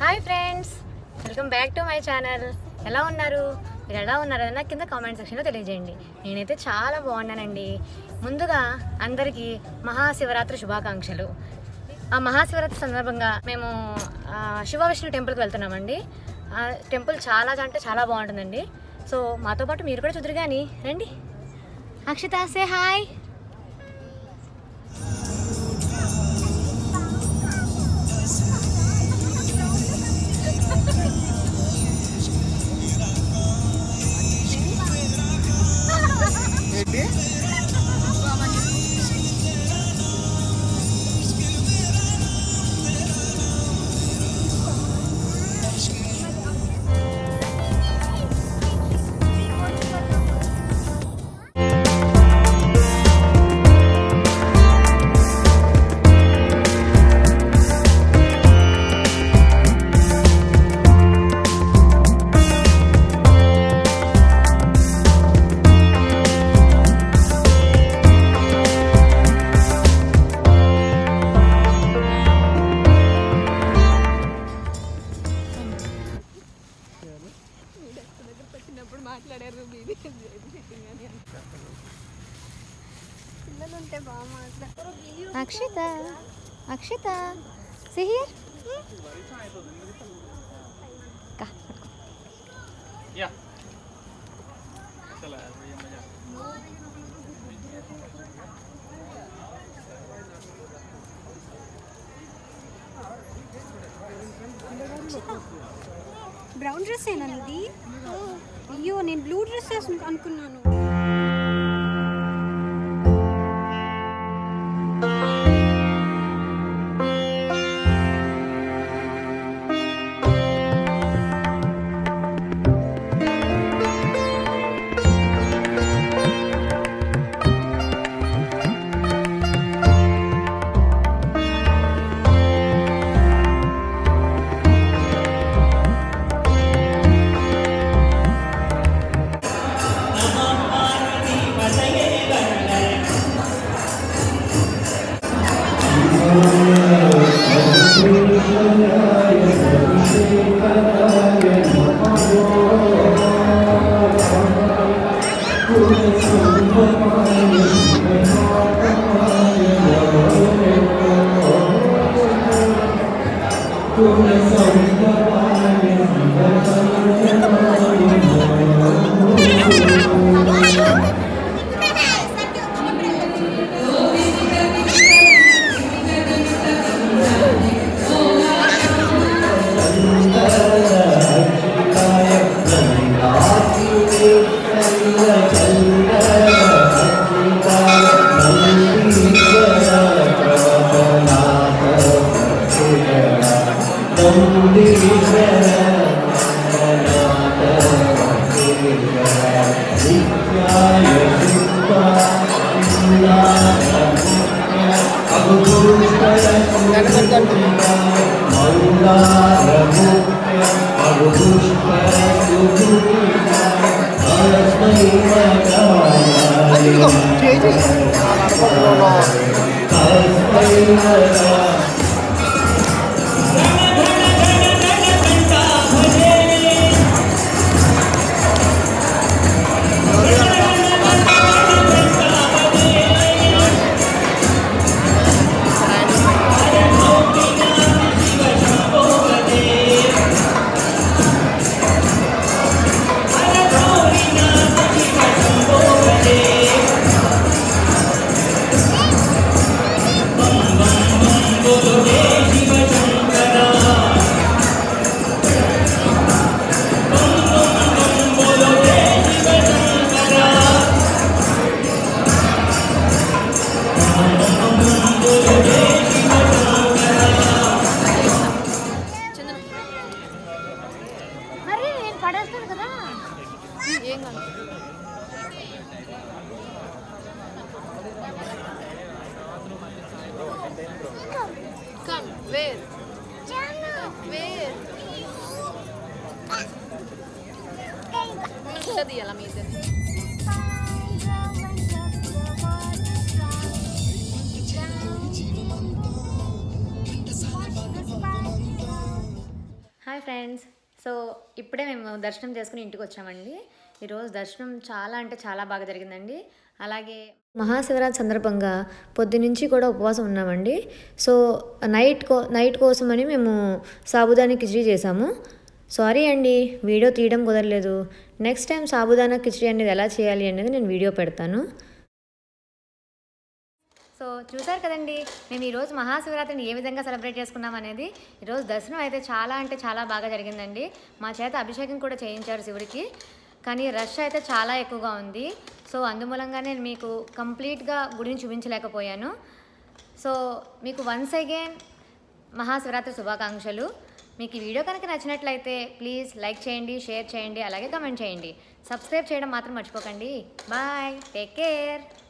hi friends welcome back to my channel ఎలా ఉన్నారు మీరు ఎలా ఉన్నారో నాకు కింద కామెంట్ సెక్షన్లో తెలియజేయండి నేనైతే చాలా బాగున్నానండి ముందుగా అందరికీ మహాశివరాత్రి శుభాకాంక్షలు ఆ మహాశివరాత్రి సందర్భంగా మేము ఆ, శివ విష్ణు టెంపుల్కి వెళ్తున్నామండి ఆ టెంపుల్ చాలా అంటే చాలా బాగుంటుందండి సో మాతో పాటు మీరు కూడా చూద్దరు కానీ రండి అక్షిత సే హాయ్ ఏంటి పెట్టినప్పుడు మాట్లాడారు బీబీ సిట్టింగ్ అని పిల్లలు ఉంటే బాగా మాట్లాడారు అక్షిత అక్షిత సిహిర్ या బ్రౌన్ డ్రెస్ ఏనా ఇది అయ్యో నేను బ్లూ డ్రెస్ అనుకున్నాను మరి నేను పడేస్తాను కదా ఏం కాదు కమ్ వేర్ వేర్ ఉంటుంది అలా మీద హాయ్ ఫ్రెండ్స్ సో ఇప్పుడే మేము దర్శనం చేసుకుని ఇంటికి వచ్చామండి ఈరోజు దర్శనం చాలా అంటే చాలా బాగా జరిగిందండి అలాగే మహాశివరాత్రి సందర్భంగా పొద్దునుంచి కూడా ఉపవాసం ఉన్నామండి సో నైట్ కో నైట్ కోసమని మేము సాబుదాని కిచడీ చేసాము సారీ అండి వీడియో తీయడం కుదరలేదు నెక్స్ట్ టైం సాబుదానా కిచడీ అనేది ఎలా చేయాలి అనేది నేను వీడియో పెడతాను సో చూసారు కదండి మేము ఈరోజు మహాశివరాత్రిని ఏ విధంగా సెలబ్రేట్ చేసుకున్నాం అనేది ఈరోజు దర్శనం అయితే చాలా అంటే చాలా బాగా జరిగిందండి మా చేత అభిషేకం కూడా చేయించారు శివుడికి కానీ రష్ అయితే చాలా ఎక్కువగా ఉంది సో అందుమూలంగానే మీకు కంప్లీట్గా గుడిని చూపించలేకపోయాను సో మీకు వన్స్ అగైన్ మహాశివరాత్రి శుభాకాంక్షలు మీకు ఈ వీడియో కనుక నచ్చినట్లయితే ప్లీజ్ లైక్ చేయండి షేర్ చేయండి అలాగే కమెంట్ చేయండి సబ్స్క్రైబ్ చేయడం మాత్రం మర్చిపోకండి బాయ్ టేక్ కేర్